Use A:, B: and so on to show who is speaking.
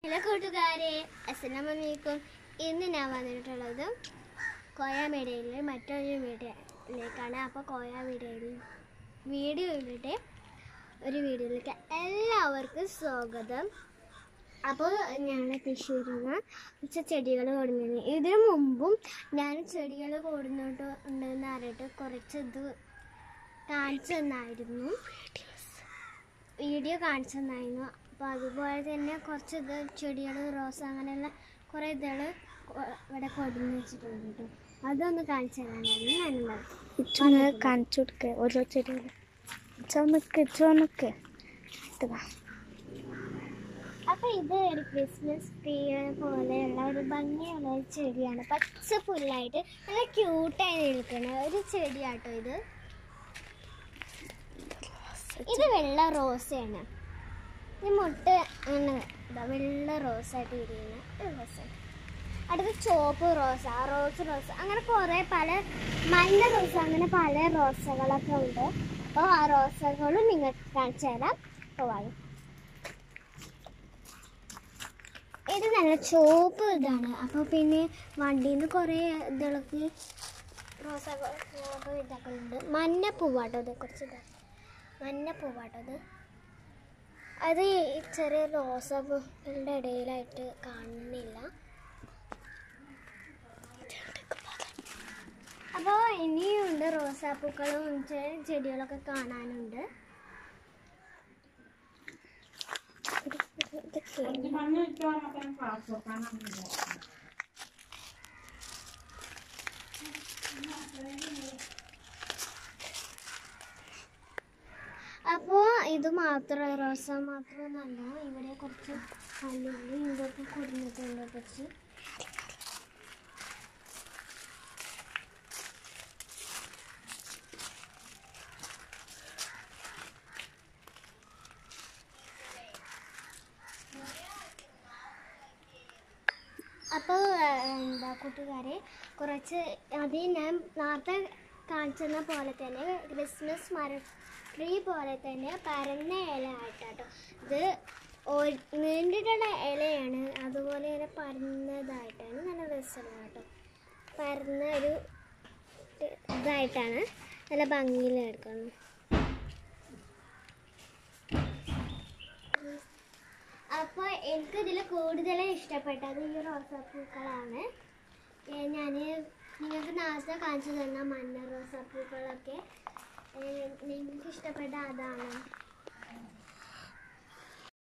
A: hello കൂട്ടുകാരെ അസ്സലാമലൈക്കും ഇന്ന് ഞാൻ വന്നിട്ടുള്ളത് കോയ മീഡിയയിൽ മറ്റൊരു മീഡിയയിലേക്കാണ് അപ്പോൾ കോയ മീഡിയയിൽ വീഡിയോയിലൂടെ ഒരു വീഡിയോയിലേക്ക് എല്ലാവർക്കും സ്വാഗതം അപ്പോൾ ഞാൻ തൃശ്ശൂരിൽ നിന്ന് കുറച്ച് ചെടികൾ കൊടുക്കുന്നു ഇതിനു മുമ്പും ഞാൻ ചെടികൾ കൊടുന്നിട്ട് ഉണ്ടെന്ന് അറിയിട്ട് കുറച്ച് ഇത് കാണിച്ചു തന്നായിരുന്നു വീഡിയോ കാണിച്ചു തന്നായിരുന്നു അപ്പോൾ അതുപോലെ തന്നെ കുറച്ച് ഇത് ചെടികൾ റോസ് അങ്ങനെയുള്ള കുറേ ഇതുകൾ ഇവിടെ കൊടുന്ന് വെച്ചിട്ടുണ്ട് കേട്ടോ അതൊന്ന് കാണിച്ചു തരാനായിരുന്നു ഞാനുള്ളത്
B: ഇച്ചൊന്ന് കാണിച്ചു കൊടുക്ക ഓരോ ചെടികൾ ചുവന്നക്ക് ചുവന്നക്ക്
A: അപ്പോൾ ഇത് ഒരു ക്രിസ്മസ് ട്രീ പോലെയുള്ള ഒരു ഭംഗിയുള്ള ഒരു ചെടിയാണ് പച്ച പുല്ലായിട്ട് നല്ല ക്യൂട്ടായി നിൽക്കുന്ന ഒരു ചെടിയാട്ടോ ഇത് ഇത് വെള്ള റോസയാണ് ഈ മുട്ട അങ്ങനെ ഇതാ വെള്ള റോസായിട്ട് വിരിയുന്ന ഒരു റോസാണ് അടുത്ത ചുവപ്പ് റോസ റോസ് റോസ് അങ്ങനെ കുറേ പല മഞ്ഞ റോസ അങ്ങനെ പല റോസകളൊക്കെ ഉണ്ട് അപ്പോൾ ആ റോസകളും നിങ്ങൾക്ക് കാണിച്ചു തരാം പോവാണ് ഇത് നല്ല ചുവപ്പ് ഇതാണ് അപ്പോൾ പിന്നെ വണ്ടിയിൽ നിന്ന് കുറേ ഇതുകൾക്ക് റോസ ഇതൊക്കെ ഉണ്ട് മഞ്ഞ പൂവാട്ടോ ഇത് കുറച്ച് ഇതാ മഞ്ഞ പൂവാട്ടോ ഇത് അത് ഈ ചെറിയ റോസകളുടെ ഇടയിലായിട്ട് കാണുന്നില്ല അപ്പോൾ ഇനിയുണ്ട് റോസാപ്പൂക്കളും ചെ- ചെടികളൊക്കെ കാണാനുണ്ട് അപ്പോൾ ഇത് മാത്രം റോസ മാത്രമല്ല ഇവിടെ കുറച്ച് കല്ലുള്ളി ഇതൊക്കെ കൊടുത്തിട്ടുണ്ട് കുറച്ച് അപ്പോൾ എന്താ കൂട്ടുകാരെ കുറച്ച് അത് ഞാൻ നേരത്തെ കാണിച്ചെന്ന പോലെ തന്നെ ക്രിസ്മസ് മര ട്രീ പോലെ തന്നെ പരന്ന ഇല ആയിട്ടാട്ടോ ഇത് ഒരു- നീണ്ടിട്ടുള്ള ഇലയാണ് അതുപോലെ തന്നെ പരന്നതായിട്ടാണ് നല്ല രസമാണ് കേട്ടോ പരന്ന ഒരു ഇതായിട്ടാണ് നല്ല ഭംഗിയിൽ എടുക്കുന്നത് അപ്പോൾ എനിക്ക് ഇതിൽ കൂടുതൽ ഇഷ്ടപ്പെട്ടത് ഈ റോസാപ്പൂക്കളാണ് ഞാൻ നിങ്ങൾക്ക് നേരത്തെ കാണിച്ചു തന്ന മഞ്ഞ റോസാപ്പൂക്കളൊക്കെ ഏ, നിങ്ങൾക്ക് ഇഷ്ടപ്പെട്ട അതാണ്